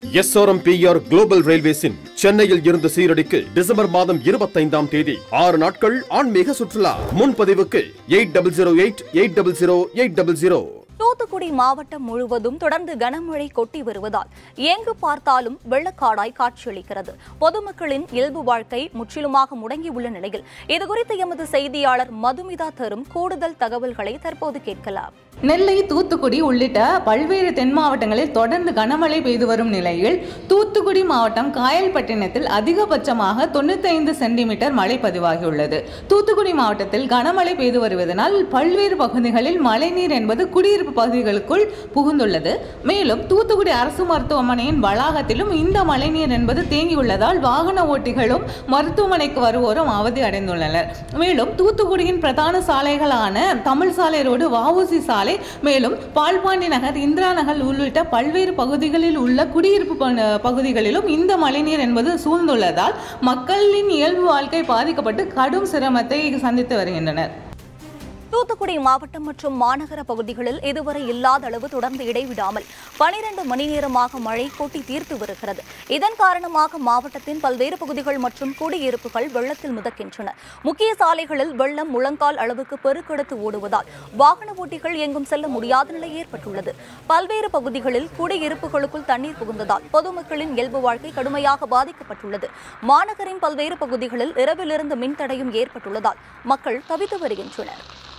SRMPR global ரயில்வேஸின் சென்னையில் இருந்து சீரடிக்கு December மாதம் இருபத்தைந்தாம் தேதி ஆறு நாட்கள் ஆன்மீக சுற்றுலா முன்பதிவுக்கு eight double zero eight eight double zero eight double zero Thoothukudi மாவட்டம் முழுவதும் தொடர்ந்து கனமழை கொட்டி வருவதால் எங்கு பார்த்தாலும் வெள்ளக்காடாய் காட்சியளிக்கிறது பொதுமக்களின் இயல்பு வாழ்க்கை முற்றிலுமாக முடங்கியுள்ள நிலையில் இதுகுறித்து எமது செய்தியாளர் மதுமிதா தரும் கூடுதல் தகவல்களை தற்போது கேட்கலாம் நெல்லை தூத்துக்குடி உள்ளிட்ட பல்வேறு தென் மாவட்டங்களில் தொடர்ந்து கனமழை பெய்து வரும் நிலையில் தூத்துக்குடி மாவட்டம் காயல்பட்டினத்தில் அதிகபட்சமாக தொண்ணூத்தைந்து சென்டிமீட்டர் மழை பதிவாகியுள்ளது தூத்துக்குடி மாவட்டத்தில் கனமழை பெய்து வருவதனால் பல்வேறு பகுதிகளில் மழைநீர் என்பது குடியிருப்பு பகுதிகளுக்குள் புகுந்துள்ளது மேலும் தூத்துக்குடி அரசு மருத்துவமனையின் வளாகத்திலும் இந்த மழைநீர் என்பது தேங்கியுள்ளதால் வாகன ஓட்டிகளும் மருத்துவமனைக்கு வருவோரும் அவதி அடைந்துள்ளனர் மேலும் தூத்துக்குடியின் பிரதான சாலைகளான தமிழ் சாலை ரோடு வஉசி சாலை மேலும் பால்பாண்டி நகர் இந்திரா நகர் உள்ளிட்ட பல்வேறு பகுதிகளில் உள்ள குடியிருப்பு ப- பகுதிகளிலும் இந்த மழைநீர் என்பது சூழ்ந்துள்ளதால் மக்களின் இயல்பு வாழ்க்கை பாதிக்கப்பட்டு கடும் சிரமத்தை சந்தித்து வருகின்றனர் தூத்துக்குடி மாவட்டம் மற்றும் மாநகர பகுதிகளில் இதுவரை இல்லாத அளவு தொடர்ந்து இடைவிடாமல் பனிரெண்டு மணி நேரமாக மழை கொட்டி தீர்த்து வருகிறது இதன் காரணமாக மாவட்டத்தின் பல்வேறு பகுதிகள் மற்றும் குடியிருப்புகள் வெள்ளத்தில் மிதக்கின்றன முக்கிய சாலைகளில் வெள்ளம் முழங்கால் அளவுக்கு பெருக்கெடுத்து ஓடுவதால் வாகன ஓட்டிகள் எங்கும் செல்ல முடியாத நிலை ஏற்பட்டுள்ளது பல்வேறு பகுதிகளில் குடியிருப்புகளுக்குள் தண்ணீர் புகுந்ததால் பொதுமக்களின் இயல்பு வாழ்க்கை கடுமையாக பாதிக்கப்பட்டுள்ளது மாநகரின் பல்வேறு பகுதிகளில் இரவிலிருந்து மின்தடையும் ஏற்பட்டுள்ளதால் மக்கள் தவித்து வருகின்றனர்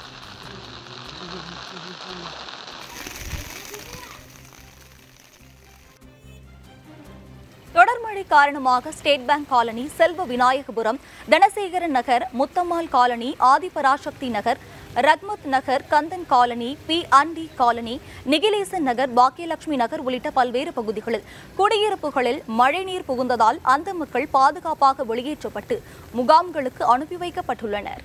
தொடர் மழை காரணமாக state bank colony Selva Vinayagapuram Dhanasekaran Nagar Muthammal colony Adiparasakthi Nagar Rahmath Nagar Kandhan colony P and T colony Nikileshan Nagar Bhagyalakshmi Nagar உள்ளிட்ட பல்வேறு பகுதிகளில் குடியிருப்புகளில் மழைநீர் புகுந்ததால் அந்த மக்கள் பாதுகாப்பாக வெளியேற்றப்பட்டு முகாம்களுக்கு அனுப்பி வைக்கப்பட்டுள்ளனர்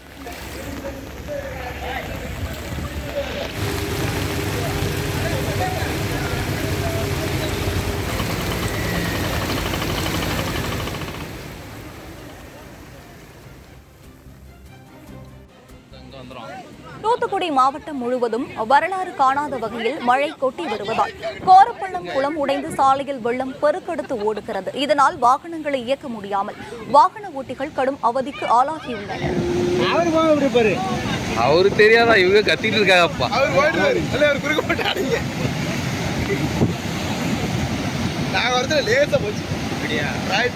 தூத்துக்குடி மாவட்டம் முழுவதும் வரலாறு காணாத வகையில் மழை கொட்டி வருவதால் கோரப்பள்ளம் குளம் உடைந்து சாலையில் வெள்ளம் பெருக்கெடுத்து ஓடுகிறது இதனால் வாகனங்களை இயக்க முடியாமல் வாகன ஓட்டிகள் கடும் அவதிக்கு ஆளாகியுள்ளனர் அவர் போக இப்படி பாரு அவருக்கு தெரியாதா இவங்க கத்திட்டு இருக்காங்கப்பா அவர் ஓடுவாரு இல்ல அவர் குறுக்க போட்டு அடைங்க நான் வரதுல லேசா போச்சு அப்படியா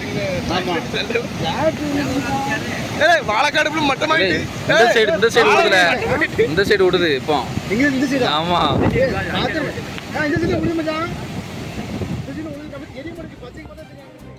வாழைக்காடு மட்டமாயிட்டு இந்த சைடு இந்த சைடு விடுதுல இந்த சைடு விடுது இப்போ இங்க இந்த சைடு ஆமா இந்த சைடு விடுது மச்சான் இந்த சைடு விடுது கம்மி எரி மணிக்கு பச்சைக்கு பார்த்தா தெரியும்